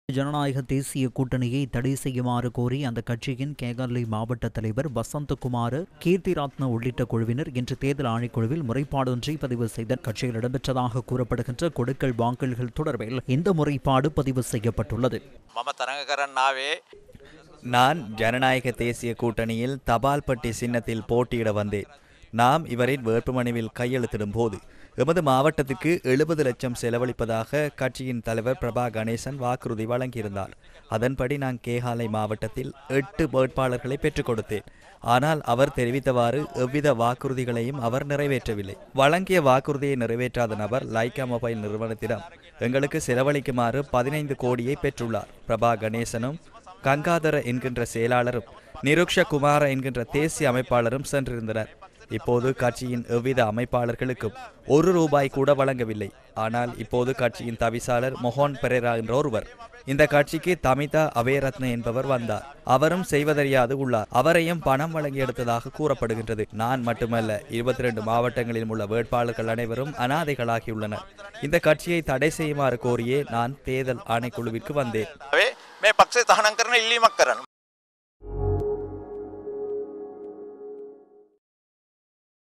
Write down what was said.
ஜனநாயக தேசிய கூட்டணியை தடை செய்யுமாறு கோரி அந்த கட்சியின் கேகர்லி மாவட்ட தலைவர் வசந்தகுமார் கீர்த்திரத்ன உள்ளிட்ட குழுவினர் இன்று தேர்தல் ஆணைக்குழுவில் முறைப்பாடொன்றை பதிவு செய்த கட்சியில் இடம்பெற்றதாக கூறப்படுகின்ற கொடுக்கல் வாங்கல்கள் தொடர்பில் இந்த முறைப்பாடு பதிவு செய்யப்பட்டுள்ளது මම තරඟ කරන්න ආවේ நான் ஜனநாயக தேசிய கூட்டணியில் தபால் பெட்டி சின்னத்தில் போட்டியிட வந்தேன் நாம் இவரின் வேட்புமனுவில் கையெழுத்திடும் போது எமது மாவட்டத்துக்கு எழுபது லட்சம் செலவழிப்பதாக கட்சியின் தலைவர் பிரபா கணேசன் வாக்குறுதி வழங்கியிருந்தார் அதன்படி நான் கேகாலை மாவட்டத்தில் எட்டு வேட்பாளர்களை பெற்றுக் கொடுத்தேன் ஆனால் அவர் தெரிவித்தவாறு எவ்வித வாக்குறுதிகளையும் அவர் நிறைவேற்றவில்லை வழங்கிய வாக்குறுதியை நிறைவேற்றாத நபர் லைக்கா மொபைல் நிறுவனத்திடம் எங்களுக்கு செலவழிக்குமாறு பதினைந்து கோடியை பெற்றுள்ளார் பிரபா கணேசனும் கங்காதர என்கின்ற செயலாளரும் நிருக்ஷ குமார என்கின்ற தேசிய அமைப்பாளரும் சென்றிருந்தனர் இப்போது கட்சியின் எவ்வித அமைப்பாளர்களுக்கும் ஒரு ரூபாய் கூட வழங்கவில்லை ஆனால் இப்போது கட்சியின் தவிசாளர் மொஹோன் பெரேரா என்ற ஒருவர் இந்த கட்சிக்கு தமிதா அபயரத்ன என்பவர் வந்தார் அவரும் செய்வதறியாது உள்ளார் அவரையும் பணம் வழங்கி எடுத்ததாக கூறப்படுகின்றது நான் மட்டுமல்ல இருபத்தி ரெண்டு மாவட்டங்களில் உள்ள வேட்பாளர்கள் அனைவரும் அனாதைகளாகியுள்ளனர் இந்த கட்சியை தடை செய்யுமாறு கோரியே நான் தேர்தல் ஆணைக்குழுவிற்கு வந்தேன் ආවේ මේ පක්ෂේ තහනම් කරන ඉල්ලීමක් කරන්න